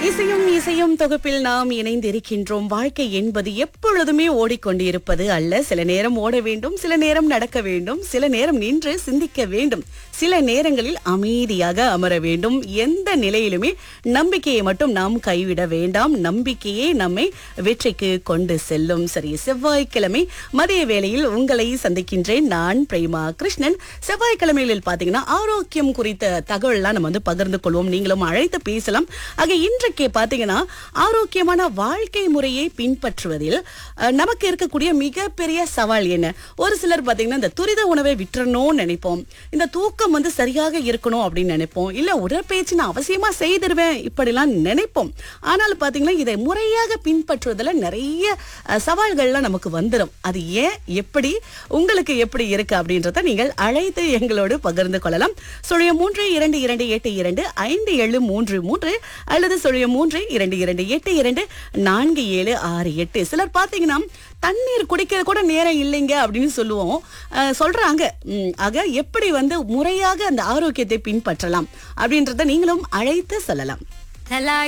இசையும் இசையும் தொகுப்பில் நாம் இணைந்திருக்கின்றோம் வாழ்க்கை என்பது எப்பொழுதுமே ஓடிக்கொண்டிருப்பது அல்ல சில நேரம் ஓட வேண்டும் சில நேரம் நடக்க வேண்டும் சில நேரம் நின்று சிந்திக்க வேண்டும் சில நேரங்களில் அமைதியாக அமர வேண்டும் எந்த நிலையிலுமே நம்பிக்கையை மட்டும் நாம் கைவிட வேண்டாம் நம்பிக்கையே நம்மை வெற்றிக்கு கொண்டு செல்லும் சரி செவ்வாய்க்கிழமை மதிய வேளையில் உங்களை சந்திக்கின்றேன் நான் பிரேமா கிருஷ்ணன் செவ்வாய்க்கிழமைகளில் பாத்தீங்கன்னா ஆரோக்கியம் குறித்த தகவல்லாம் நம்ம வந்து பகிர்ந்து கொள்வோம் நீங்களும் அழைத்து பேசலாம் ஆக இன்றைக்கு பாத்தீங்கன்னா ஆரோக்கியமான வாழ்க்கை முறையை பின்பற்றுவதில் அஹ், நமக்கு இருக்கக்கூடிய மிகப்பெரிய சவால் என்ன ஒரு சிலர் பாத்தீங்கன்னா இந்த துரித உணவை விட்டுறணும்னு நினைப்போம் இந்த தூக்கம் வந்து சரியாக இருக்கணும் அப்படின்னு நினைப்போம் இல்ல உடற்பயிற்சி நான் அவசியமா செய்திருவேன் இப்படிலாம் நினைப்போம் ஆனால் பாத்தீங்கன்னா இதை முறையாக பின்பற்றுவதில் நிறைய அஹ், சவால்கள்லாம் நமக்கு வந்துடும் அது ஏன் எப்படி உங்களுக்கு எப்படி இருக்கு அப்படின்றத நீங்கள் அழைத்து எங்களோடு பகிர்ந்து கொள்ளலாம் சுழிய மூன்று இரண்டு இரண்டு எட்டு இரண்டு ஐந்து ஏழு மூன்று மூன்று அல்லது சுழிய மூன்று இரண்டு இரண்டு எட்டு இரண்டு நான்கு ஏழு ஆறு எட்டு சிலர் பாத்தீங்கன்னா தண்ணீர் குடிக்க கூட நேரம் இல்லைங்க அப்படின்னு சொல்லுவோம் அஹ், சொல்றாங்க ம், ஆக எப்படி வந்து முறையாக அந்த ஆரோக்கியத்தை பின்பற்றலாம் அப்படின்றத நீங்களும் அழைத்து சொல்லலாம் தலா